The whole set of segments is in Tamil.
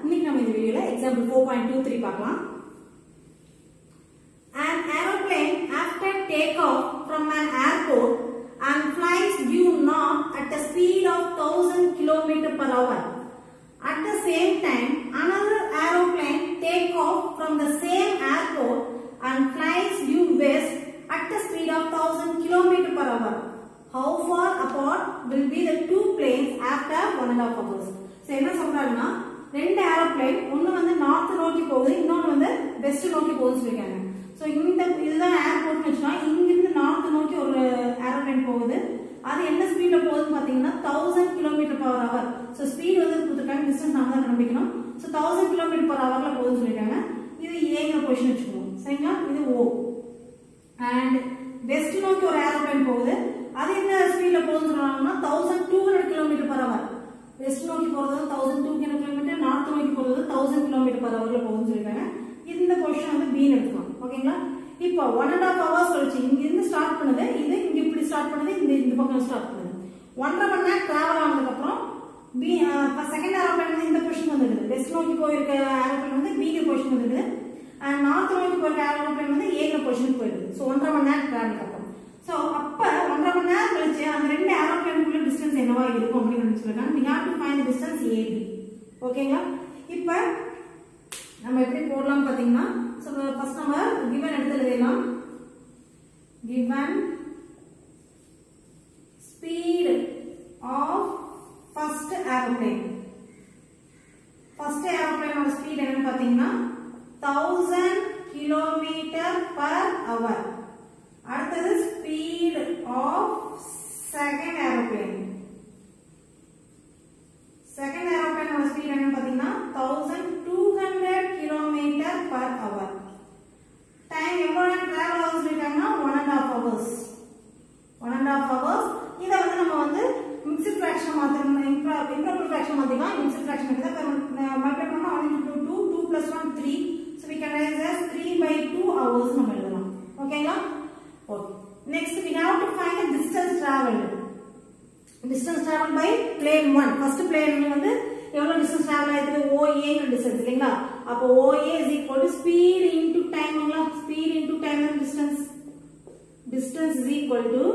இன்னைக்கு நம்ம இந்த வீடியோல example four point two three பார்க்கலாம் An aeroplane after takeoff from an airport and flies due north at a speed of 1000 km per hour. At the same time, another aeroplane take off from the same airport and flies due west at the speed of 1000 km per hour. How far apart will be the two planes after one and a half hours? So, என்ன சொல்றாங்கன்னா ரெண்டு ஏரோப்ளேன் ஒன்னு வந்து நார்த் நோக்கி போகுது இன்னொன்னு வந்து வெஸ்ட் நோக்கி போகுதுன்னு சொல்லிருக்காங்க ஸோ இந்த இதுதான் ஏர்போர்ட்னு வச்சுக்கோங்க இங்கிருந்து நார்த் நோக்கி ஒரு ஏரோப்ளேன் போகுது அது என்ன ஸ்பீட்ல போகுதுன்னு பாத்தீங்கன்னா thousand kilometre per hour so speed வந்து கொடுத்துருக்காங்க டிஸ்டன்ஸ் நாம தான் கண்டுபிடிக்கணும் ஸோ தௌசண்ட் கிலோமீட்டர் பர் ஹவர்ல போகுதுன்னு சொல்லியிருக்காங்க இது ஏங்கிற பொசிஷன் வச்சுக்கணும் சரிங்களா இது ஓ அண்ட் வெஸ்ட் நோக்கி ஒரு ஏரோப்ளேன் போகுது அது என்ன ஸ்பீட்ல போகுதுன்னு சொல்றாங்கன்னா thousand two hundred kilometre per hour west நோக்கி போறது thousand two hundred kilometre north நோக்கி போறது தௌசண்ட் கிலோமீட்டர் பர் ஹவர்ல போகுதுன்னு சொல்லியிருக்காங்க இந்த பொசிஷன் வந்து பீன் எடுக்கலாம் ஓகேங்களா இப்போ ஒன் அண்ட் ஹாஃப் ஹவர்ஸ் கழிச்சு இங்க இருந்து ஸ்டார்ட் பண்ணுது இது இங்க இப்படி ஸ்டார்ட் பண்ணுது இந்த இந்த பக்கம் ஸ்டார்ட் பண்ணுது ஒன்றரை மணி நேரம் டிராவல் ஆனதுக்கு அப்புறம் பி செகண்ட் ஏரோப்ளேன் வந்து இந்த பொசிஷன் வந்துடுது வெஸ்ட் நோக்கி போயிருக்க ஏரோப்ளேன் வந்து பிங்கிற பொசிஷன் வந்துடுது அண்ட் நார்த் நோக்கி போயிருக்க ஏரோப்ளேன் வந்து ஏங்கிற பொசிஷன் போயிடுது ஸோ ஒன்றரை மணி நேரம் டிராவலுக்கு அப்புறம் ஸோ அப்ப ஒன்றரை மணி நேரம் கழிச்சு அந்த ரெண்டு ஏரோப்ளேனுக்குள்ள டிஸ்டன்ஸ் என்னவா இருக்கும் அப்படின்னு நினைச்சிருக்காங்க நீ have to find distance A B ஓகேங்களா இப்போ நம்ம எப்படி போடலாம் பாத்தீங்கன்னா ஸோ ஃபர்ஸ்ட் நம்ம கிவன் எடுத்து எழுதிடலாம் given speed of first aeroplane first ஏரோப்ளேனோட ஸ்பீட் என்னன்னு பாத்தீங்கன்னா தௌசண்ட் கிலோமீட்டர் பர் அவர் அடுத்தது speed of second aeroplane second ஏரோப்ளேனோட ஸ்பீட் என்னன்னு பாத்தீங்கன்னா thousand two hundred kilometre per hour time எவ்வளவு நேரம் டிராவல் ஆகும் சொல்லிட்டாங்கன்னா one and half hours one and half hours இதை வந்து நம்ம வந்து மிக்சட் ஃபிராக்ஷன் மாத்திரம் இம்ப்ராப்பர் ஃபிராக்ஷன் மாத்திக்கலாம் மிக்சட் ஃபிராக்ஷன் இதை மல்டிப்ளை பண்ணா one into two two plus one three so we can write as three by two hours நம்ம எழுதலாம் ஓகேங்களா okay next we have to find the distance travelled distance travel by plane one first plane வந்து எவ்வளவு டிஸ்டன்ஸ் டிராவல் ஆயிருக்கு OA டிஸ்டன்ஸ் இல்லைங்களா அப்போ OA is equal to speed into டைம்ங்களா speed into time and distance distance is equal to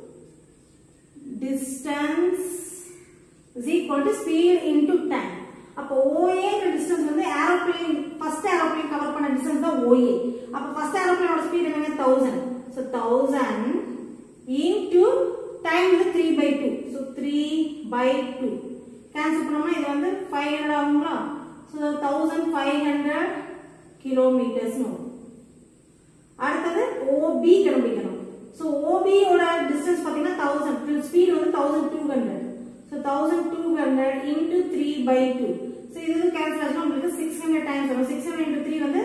distance is equal to speed into time அப்போ OA டிஸ்டன்ஸ் வந்து ஏரோப்ளேன் ஃபர்ஸ்ட் ஏரோப்ளேன் கவர் பண்ண டிஸ்டன்ஸ் தான் OA அப்போ ஃபர்ஸ்ட் ஏரோப்ளேனோட ஸ்பீட் என்னங்க 1000 so 1000 into டைம் வந்து 3 by 2 so 3 by 2 கேன்சல் பண்ணோம்னா இது வந்து 500 ஆகுங்களா so 1500 கிலோமீட்டர்ஸ் வரும் அடுத்தது OB கண்டுபிடிக்கணும் so OB ஓட டிஸ்டன்ஸ் பாத்தீங்கன்னா 1000 ஸ்பீட் வந்து 1200 so 1200 into 3 by 2 so இது கேன்சல் ஆச்சுன்னா உங்களுக்கு 600 டைம்ஸ் வரும் 600 into 3 வந்து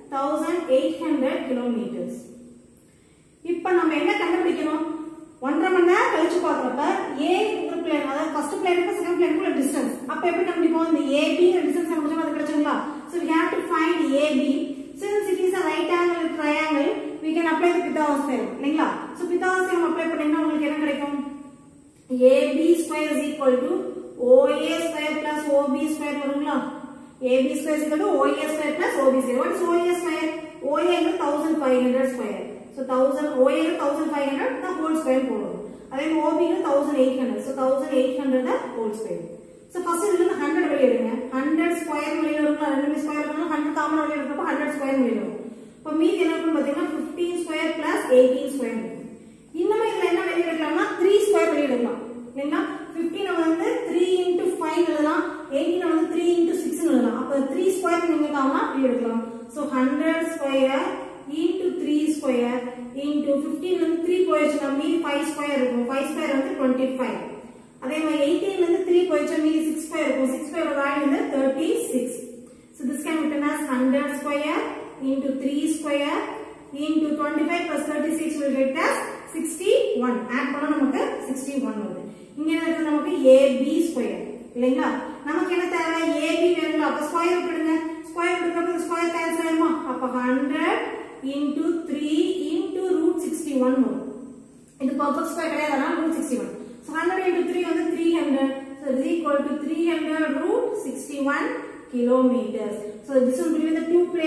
1800 கிலோமீட்டர்ஸ் இப்போ நம்ம என்ன கண்டுபிடிக்கணும் ஒன்றரை மணி நேரம் கழிச்சு பார்க்குறப்ப ஏ ஒரு பிளேன் அதாவது ஃபர்ஸ்ட் பிளேனுக்கு செகண்ட் பிளேனுக்குள்ள டிஸ்டன்ஸ் அப்போ எப்படி கண்டுபிடிப்போம் இந்த ஏபி டிஸ்டன்ஸ் கண்டுபிடிச்சோம் அது கிடைச்சுங்களா so we have to find A B since it is a right angle triangle we can apply the Pythagoras theorem இல்லைங்களா ஸோ பித்தாகரஸ் தியரம் அப்ளை பண்ணீங்கன்னா உங்களுக்கு என்ன கிடைக்கும் A B square is equal to O A square plus O B square வருங்களா A B square is equal to O A square plus O B square what is OA square O A வந்து thousand five hundred square so thousand O A thousand five hundred தான் ஹோல் ஸ்கொயர் போடுவோம் அதே மாதிரி ஓபிக்கு thousand eight hundred so thousand eight hundred தான் ஹோல் ஸ்கொயர் ஸோ ஃபர்ஸ்ட் இதுல இருந்து ஹண்ட்ரட் வெளியே எடுங்க ஹண்ட்ரட் ஸ்கொயர் வெளியே எடுக்கலாம் ரெண்டுமே ஸ்கொயர் எடுக்கணும் ஹண்ட்ரட் காமன் வெளியே எடுக்கிறப்ப ஹண்ட்ரட் ஸ்கொயர் வெளியே வரும் இப்போ மீதி என்ன இருக்குன்னு பார்த்தீங்கன்னா fifteen square plus eighteen square இருக்கும் இன்னும் இதுல என்ன வெளியே எடுக்கலாம்னா த்ரீ ஸ்கொயர் வெளியே எடுக்கலாம் இல்லைங்களா ஃபிஃப்டீன் வந்து த்ரீ இன்டூ ஃபைவ் எழுதலாம் எயிட்டீன் வந்து த்ரீ இன்டூ சிக்ஸ் எழுதலாம் அப்போ த்ரீ ஸ்கொயர் நீங்க காமனா வெளியே எடுக்கலாம் so hundred square into 3 square into 15 வந்து 3 போயிடுச்சுன்னா மீதி 5 ஸ்கொயர் இருக்கும் 5 ஸ்கொயர் வந்து 25 அதே மாதிரி 18 வந்து 3 போயிடுச்சா மீதி 6 ஸ்கொயர் இருக்கும் 6 ஸ்கொயர் வேல்யூ வந்து 36 so this can be written as 100 square into 3 square into 25 plus 36 will get as 61 add பண்ணா நமக்கு 61 வருது இங்க என்ன இருக்கு நமக்கு AB ஸ்கொயர் இல்லைங்களா நமக்கு என்ன தேவை AB வேணுங்களா அப்ப ஸ்கொயர் விட்டுடுங்க ஸ்கொயர் விட்டுறப்ப ஸ்கொயர் கேன்சல் ஆயிடுமா அப்ப 100 into 3 into root 61 வரும் இது perfect square கிடையாது அதனால root 61 so 100 into 3 வந்து 300 so is equal to 300 root 61 kilometers. So the distance between the two places